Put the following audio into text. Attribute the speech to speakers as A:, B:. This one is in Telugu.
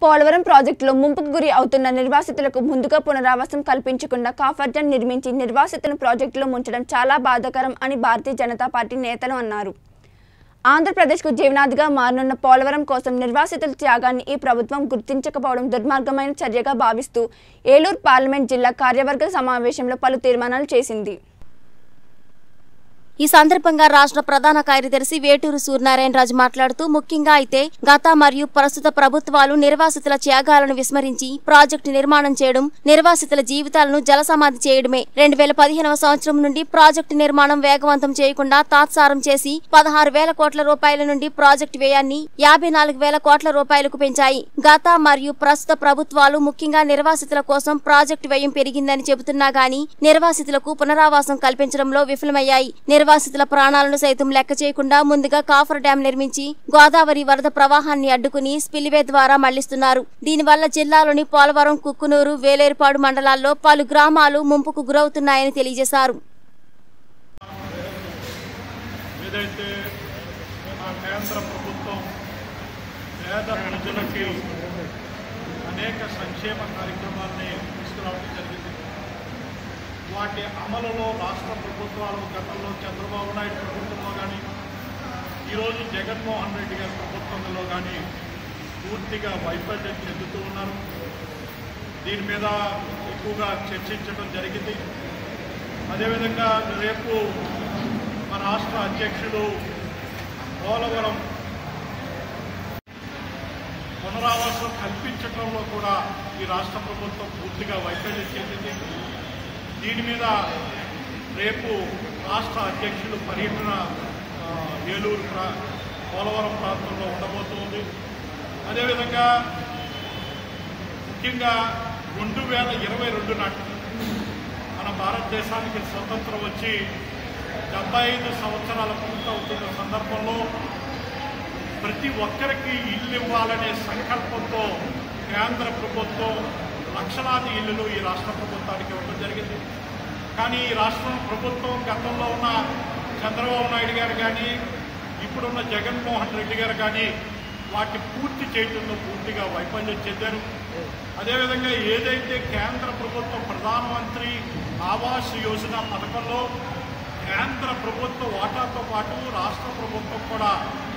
A: పోలవరం ప్రాజెక్టులో ముంపుకు గురి అవుతున్న నిర్వాసితులకు ముందుగా పునరావాసం కల్పించకుండా కాఫర్జన్ నిర్మించి నిర్వాసితులను ప్రాజెక్టులో ముంచడం చాలా బాధాకరం అని భారతీయ జనతా పార్టీ నేతలు అన్నారు ఆంధ్రప్రదేశ్కు జీవనాదిగా మారనున్న పోలవరం కోసం నిర్వాసితుల త్యాగాన్ని ఈ ప్రభుత్వం గుర్తించకపోవడం దుర్మార్గమైన చర్యగా భావిస్తూ ఏలూరు పార్లమెంట్ జిల్లా కార్యవర్గ సమావేశంలో పలు తీర్మానాలు చేసింది
B: ఈ సందర్భంగా రాష్ట్ర ప్రధాన కార్యదర్శి వేటూరు సూర్యనారాయణరాజు మాట్లాడుతూ ముఖ్యంగా అయితే గత మరియు ప్రస్తుత ప్రభుత్వాలు నిర్వాసితుల త్యాగాలను విస్మరించి ప్రాజెక్టు నిర్మాణం చేయడం నిర్వాసితుల జీవితాలను జలసమాధి చేయడమే రెండు వేల పదిహేనవ సంవత్సరం నుండి ప్రాజెక్టు నిర్మాణం వేగవంతం చేయకుండా తాత్సారం చేసి పదహారు వేల కోట్ల రూపాయల నుండి ప్రాజెక్టు వ్యయాన్ని యాభై నాలుగు వేల కోట్ల రూపాయలకు పెంచాయి గత మరియు ప్రస్తుత ప్రభుత్వాలు ముఖ్యంగా నిర్వాసితుల కోసం ప్రాజెక్టు వ్యయం పెరిగిందని చెబుతున్నా గానీ నిర్వాసితులకు పునరావాసం కల్పించడంలో విఫలమయ్యాయి నిర్వాసితుల ప్రాణాలను సైతం లెక్క చేయకుండా ముందుగా కాఫర్ డ్యాం నిర్మించి గోదావరి వరద ప్రవాహాన్ని అడ్డుకుని స్పిల్వే ద్వారా మళ్లిస్తున్నారు దీనివల్ల జిల్లాలోని పోలవరం కుక్కునూరు వేలేరుపాడు మండలాల్లో పలు గ్రామాలు ముంపుకు గురవుతున్నాయని తెలియజేశారు
C: ఏదైతే మన కేంద్ర ప్రభుత్వం పేద ప్రజలకి అనేక సంక్షేమ కార్యక్రమాల్ని తీసుకురావడం జరిగింది వాటి అమలులో రాష్ట్ర ప్రభుత్వాలు గతంలో చంద్రబాబు నాయుడు ప్రభుత్వంలో కానీ ఈరోజు జగన్మోహన్ రెడ్డి గారి ప్రభుత్వంలో కానీ పూర్తిగా వైఫల్యం చెందుతూ ఉన్నారు దీని మీద ఎక్కువగా చర్చించడం జరిగింది అదేవిధంగా రేపు మన రాష్ట్ర అధ్యక్షుడు పోలవరం పునరావాసం కల్పించడంలో కూడా ఈ రాష్ట్ర ప్రభుత్వం పూర్తిగా వైఫల్యం చెందింది దీని మీద రేపు రాష్ట్ర అధ్యక్షుడు పర్యటన ఆ, ఏలూరు ప్రా పోలవరం ప్రాంతంలో ఉండబోతోంది అదేవిధంగా ముఖ్యంగా రెండు వేల ఇరవై రెండు నాటికి మన భారతదేశానికి స్వతంత్రం వచ్చి డెబ్బై ఐదు సంవత్సరాల పూర్తవుతున్న సందర్భంలో ప్రతి ఒక్కరికి ఇల్లు ఇవ్వాలనే సంకల్పంతో కేంద్ర ప్రభుత్వం లక్షలాది ఇల్లులు ఈ రాష్ట్ర ప్రభుత్వానికి ఇవ్వడం జరిగింది కానీ ఈ రాష్ట్రం ప్రభుత్వం గతంలో ఉన్న చంద్రబాబు నాయుడు గారు కానీ ఇప్పుడున్న జగన్మోహన్ రెడ్డి గారు కానీ వాటి పూర్తి చేయడంలో పూర్తిగా వైఫల్యం చెందారు అదేవిధంగా ఏదైతే కేంద్ర ప్రభుత్వం ప్రధానమంత్రి ఆవాస్ యోజన పథకంలో కేంద్ర ప్రభుత్వ వాటాతో పాటు రాష్ట్ర ప్రభుత్వం కూడా